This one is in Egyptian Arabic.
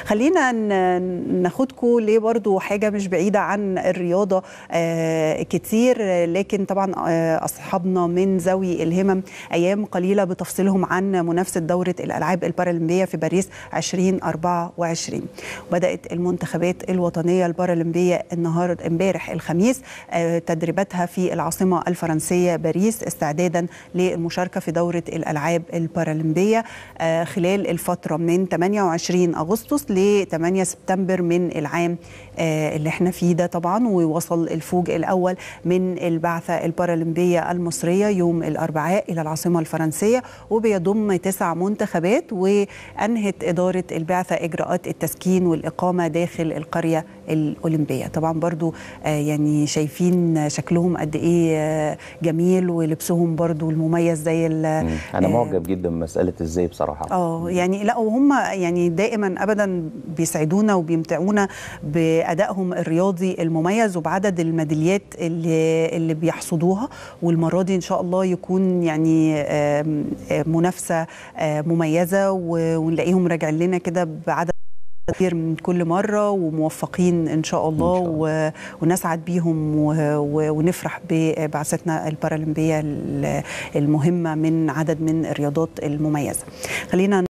خلينا ناخدكم ليه برضو حاجه مش بعيده عن الرياضه كتير لكن طبعا اصحابنا من ذوي الهمم ايام قليله بتفصلهم عن منافسه دوره الالعاب البارالمبيه في باريس 2024 بدات المنتخبات الوطنيه البارالمبيه النهار امبارح الخميس تدريباتها في العاصمه الفرنسيه باريس استعدادا للمشاركه في دوره الالعاب البارالمبيه خلال الفتره من 28 اغسطس ل 8 سبتمبر من العام اللي احنا فيه ده طبعا ووصل الفوج الاول من البعثه البارالمبيه المصريه يوم الاربعاء الى العاصمه الفرنسيه وبيضم تسع منتخبات وانهت اداره البعثه اجراءات التسكين والاقامه داخل القريه الاولمبيه طبعا برضو يعني شايفين شكلهم قد ايه جميل ولبسهم برضو المميز زي انا معجب جدا بمساله ازاي بصراحه اه يعني لا وهم يعني دائما ابدا بيسعدونا وبيمتعونا بادائهم الرياضي المميز وبعدد الميداليات اللي اللي بيحصدوها والمره دي ان شاء الله يكون يعني منافسه مميزه ونلاقيهم راجعين لنا كده بعدد كتير من كل مرة وموفقين إن شاء الله, إن شاء الله. ونسعد بيهم ونفرح ببعثتنا البارالمبية المهمة من عدد من الرياضات المميزة خلينا